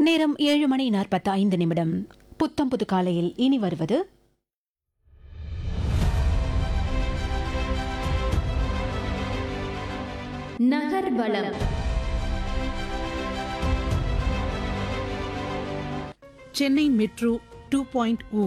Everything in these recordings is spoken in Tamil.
நேரம் ஏழு மணி நாற்பத்தி ஐந்து நிமிடம் புத்தம் புது காலையில் இனி வருவது Nagarvalam Chennai metro two point O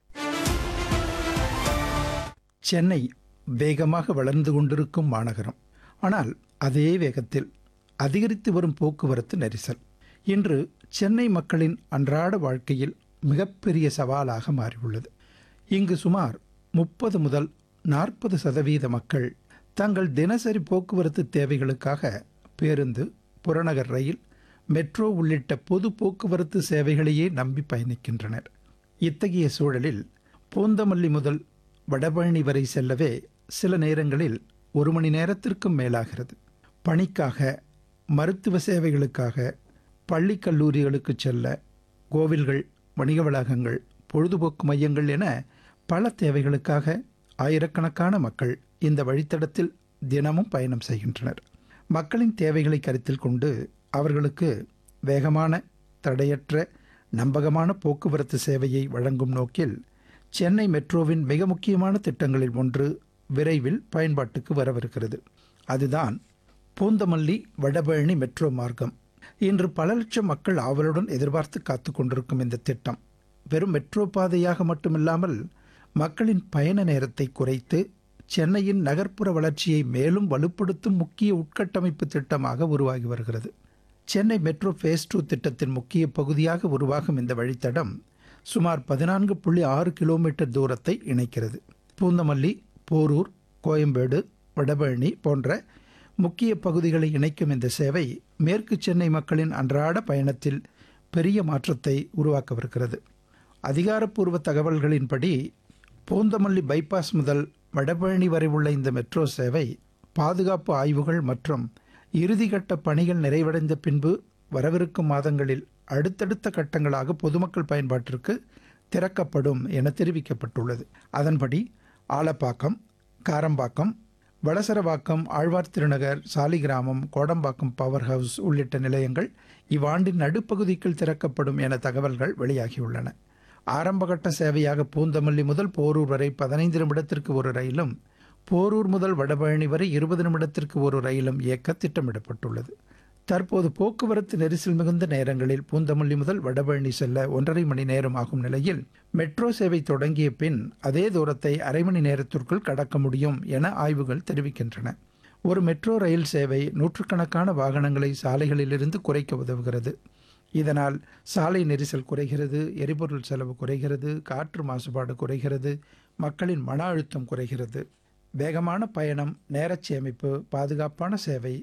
Chennai வேகமாக வளர்ந்து கொண்டிருக்கும் மாநகரம் ஆனால் அதே வேகத்தில் அதிகரித்து வரும் போக்குவரத்து நெரிசல் இன்று சென்னை மக்களின் அன்றாட வாழ்க்கையில் மிகப்பெரிய சவாலாக மாறியுள்ளது இங்கு சுமார் முப்பது முதல் நாற்பது சதவீத மக்கள் தங்கள் தினசரி போக்குவரத்து தேவைகளுக்காக பேருந்து புறநகர் ரயில் மெட்ரோ உள்ளிட்ட பொது போக்குவரத்து சேவைகளையே நம்பி பயணிக்கின்றனர் இத்தகைய சூழலில் பூந்தமல்லி முதல் வடபழனி வரை செல்லவே சில நேரங்களில் ஒரு மணி நேரத்திற்கும் மேலாகிறது பணிக்காக மருத்துவ சேவைகளுக்காக பள்ளி கல்லூரிகளுக்கு செல்ல கோவில்கள் வணிக வளாகங்கள் பொழுதுபோக்கு மையங்கள் என பல தேவைகளுக்காக ஆயிரக்கணக்கான மக்கள் இந்த வழித்தடத்தில் தினமும் பயணம் செய்கின்றனர் மக்களின் தேவைகளை கருத்தில் கொண்டு அவர்களுக்கு வேகமான தடையற்ற நம்பகமான போக்குவரத்து சேவையை வழங்கும் நோக்கில் சென்னை மெட்ரோவின் மிக முக்கியமான திட்டங்களில் ஒன்று விரைவில் பயன்பாட்டுக்கு வரவிருக்கிறது அதுதான் பூந்தமல்லி வடபழனி மெட்ரோ மார்க்கம் இன்று பல லட்சம் மக்கள் ஆவலுடன் எதிர்பார்த்து காத்து கொண்டிருக்கும் இந்த திட்டம் வெறும் மெட்ரோ பாதையாக மட்டுமில்லாமல் மக்களின் பயண நேரத்தை குறைத்து சென்னையின் நகர்ப்புற வளர்ச்சியை மேலும் வலுப்படுத்தும் முக்கிய உட்கட்டமைப்பு திட்டமாக உருவாகி வருகிறது சென்னை மெட்ரோ ஃபேஸ் டூ திட்டத்தின் முக்கிய பகுதியாக உருவாகும் இந்த வழித்தடம் சுமார் பதினான்கு புள்ளி ஆறு கிலோமீட்டர் தூரத்தை இணைக்கிறது பூந்தமல்லி போரூர் கோயம்பேடு வடபழனி போன்ற முக்கிய பகுதிகளை இணைக்கும் இந்த சேவை மேற்கு சென்னை மக்களின் அன்றாட பயணத்தில் பெரிய மாற்றத்தை உருவாக்கவிருக்கிறது அதிகாரப்பூர்வ தகவல்களின்படி பூந்தமல்லி பைபாஸ் முதல் வடபழனி வரை உள்ள இந்த மெட்ரோ சேவை பாதுகாப்பு ஆய்வுகள் மற்றும் இறுதிக்கட்ட பணிகள் நிறைவடைந்த பின்பு வரவிருக்கும் மாதங்களில் அடுத்தடுத்த கட்டங்களாக பொதுமக்கள் பயன்பாட்டிற்கு திறக்கப்படும் என தெரிவிக்கப்பட்டுள்ளது அதன்படி ஆலப்பாக்கம் காரம்பாக்கம் வளசரவாக்கம் ஆழ்வார் திருநகர் சாலிகிராமம் கோடம்பாக்கம் பவர் ஹவுஸ் உள்ளிட்ட நிலையங்கள் இவ்வாண்டின் நடுப்பகுதிக்குள் திறக்கப்படும் என தகவல்கள் வெளியாகியுள்ளன ஆரம்பகட்ட சேவையாக பூந்தமல்லி முதல் போரூர் வரை பதினைந்து நிமிடத்திற்கு ஒரு ரயிலும் போரூர் முதல் வடபழனி வரை இருபது நிமிடத்திற்கு ஒரு ரயிலும் இயக்க திட்டமிடப்பட்டுள்ளது தற்போது போக்குவரத்து நெரிசல் மிகுந்த நேரங்களில் பூந்தமல்லி முதல் வடபழனி செல்ல ஒன்றரை மணி நேரம் ஆகும் நிலையில் மெட்ரோ சேவை தொடங்கிய பின் அதே தூரத்தை அரை மணி நேரத்திற்குள் கடக்க முடியும் என ஆய்வுகள் தெரிவிக்கின்றன ஒரு மெட்ரோ ரயில் சேவை நூற்றுக்கணக்கான வாகனங்களை சாலைகளிலிருந்து குறைக்க உதவுகிறது இதனால் சாலை நெரிசல் குறைகிறது எரிபொருள் செலவு குறைகிறது காற்று மாசுபாடு குறைகிறது மக்களின் மன அழுத்தம் குறைகிறது வேகமான பயணம் நேரச் சேமிப்பு பாதுகாப்பான சேவை